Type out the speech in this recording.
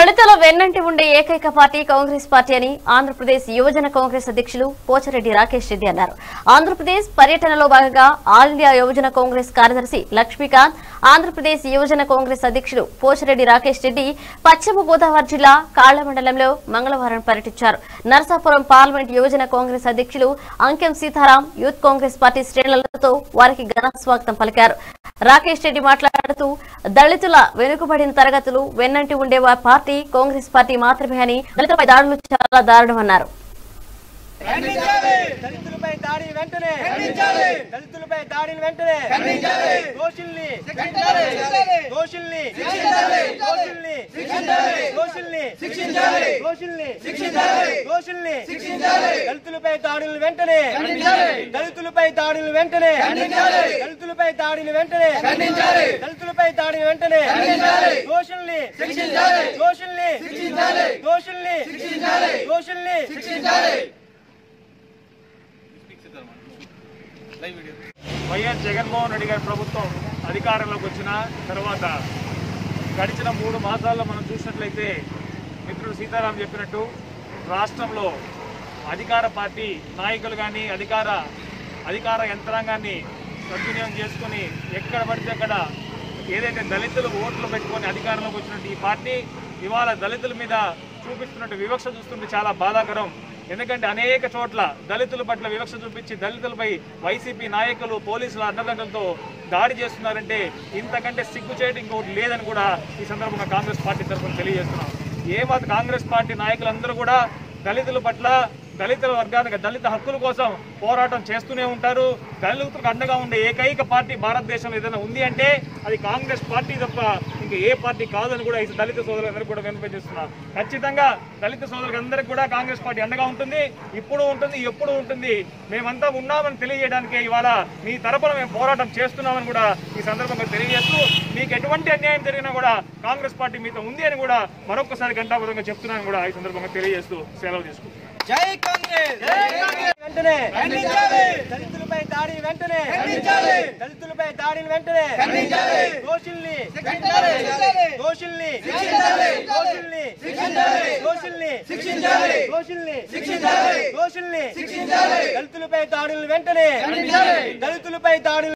దళితుల వెన్నంటి ఉండే ఏకైక పార్టీ కాంగ్రెస్ పార్టీ అని ఆంధ్రప్రదేశ్ యువజన కాంగ్రెస్ అధ్యక్షులు పోచారెడ్డి రాకేష్ రెడ్డి అన్నారు ఆంధ్రప్రదేశ్ పర్యటనలో భాగంగా ఆల్ ఇండియా యువజన కాంగ్రెస్ కార్యదర్శి లక్ష్మీకాంత్ ఆంధ్రప్రదేశ్ యువజన కాంగ్రెస్ అధ్యక్షులు పోచారెడ్డి రాకేష్ రెడ్డి పశ్చిమ గోదావరి జిల్లా కాళ్ల మండలంలో మంగళవారం పర్యటించారు నరసాపురం పార్లమెంట్ యువజన కాంగ్రెస్ అధ్యక్షులు అంకెం సీతారాం యూత్ కాంగ్రెస్ పార్టీ శ్రేణులతో వారికి ఘన స్వాగతం పలికారు రాకేష్ రెడ్డి మాట్లాడుతూ దళితుల వెనుకబడిన తరగతులు వెన్నంటి ఉండే వా- పార్టీ కాంగ్రెస్ పార్టీ మాత్రమే అని దళితులపై దాడులు చాలా దారుణమన్నారు దళితులపై దాడి వెంటనే దళితులపై దాడిని వెంటనే దోషుల్ని దోషుల్ని దోషుల్ని దోషుల్ని దోషుల్ని దోషుల్ని దళితులపై దాడులు వెంటనే దళితులపై దాడులు వెంటనే దళితులపై దాడిని వెంటనే దళితులపై దాడిని వెంటనే దోషుల్ని దోషుల్ని దోషుల్ని దోషుల్ని వైఎస్ జగన్మోహన్ రెడ్డి గారి ప్రభుత్వం అధికారంలోకి వచ్చిన తర్వాత గడిచిన మూడు మాసాల్లో మనం చూసినట్లయితే మిత్రుడు సీతారాం చెప్పినట్టు రాష్ట్రంలో అధికార పార్టీ నాయకులు కానీ అధికార అధికార యంత్రాంగాన్ని సద్వినియోగం చేసుకొని ఎక్కడ పడితే అక్కడ ఏదైతే దళితులు ఓట్లు పెట్టుకొని అధికారంలోకి వచ్చినట్టు ఈ పార్టీ ఇవాళ దళితుల మీద చూపిస్తున్నట్టు వివక్ష చూస్తుంటే చాలా బాధాకరం ఎందుకంటే అనేక చోట్ల దళితుల పట్ల వివక్ష చూపించి దళితులపై వైసీపీ నాయకులు పోలీసుల అండదండలతో దాడి చేస్తున్నారంటే ఇంతకంటే సిగ్గు చేయడం ఇంకొకటి లేదని కూడా ఈ సందర్భంగా కాంగ్రెస్ పార్టీ తరఫున తెలియజేస్తున్నాం ఏ మాత్రం కాంగ్రెస్ పార్టీ నాయకులందరూ కూడా దళితుల పట్ల దళితుల వర్గానికి దళిత హక్కుల కోసం పోరాటం చేస్తూనే ఉంటారు దళితులకు అండగా ఉండే ఏకైక పార్టీ భారతదేశంలో ఏదైనా ఉంది అంటే అది కాంగ్రెస్ పార్టీ తప్ప ఇంకా ఏ పార్టీ కాదని కూడా ఈ దళిత సోదరులందరికీ కూడా వినిపించేస్తున్నా ఖచ్చితంగా దళిత సోదరులందరికీ కూడా కాంగ్రెస్ పార్టీ అండగా ఉంటుంది ఇప్పుడు ఉంటుంది ఎప్పుడు ఉంటుంది మేమంతా ఉన్నామని తెలియజేయడానికే ఇవాళ మీ తరపున మేము పోరాటం చేస్తున్నామని కూడా ఈ సందర్భంగా తెలియజేస్తూ మీకు ఎటువంటి అన్యాయం జరిగినా కూడా కాంగ్రెస్ పార్టీ మీతో ఉంది అని కూడా మరొకసారి గంటాపదంగా చెప్తున్నాను కూడా ఈ సందర్భంగా తెలియజేస్తూ సెలవు తీసుకుంటున్నాను జై కాంగ్రెస్ వెంటనే దళితులపై దాడి వెంటనే దళితులపై దాడిని వెంటనే దోషుల్ని దోషుల్ని దోషుల్ని దోషుల్ని దోషుల్ని దోషుల్ని దళితులపై దాడులు వెంటనే దళితులపై దాడులు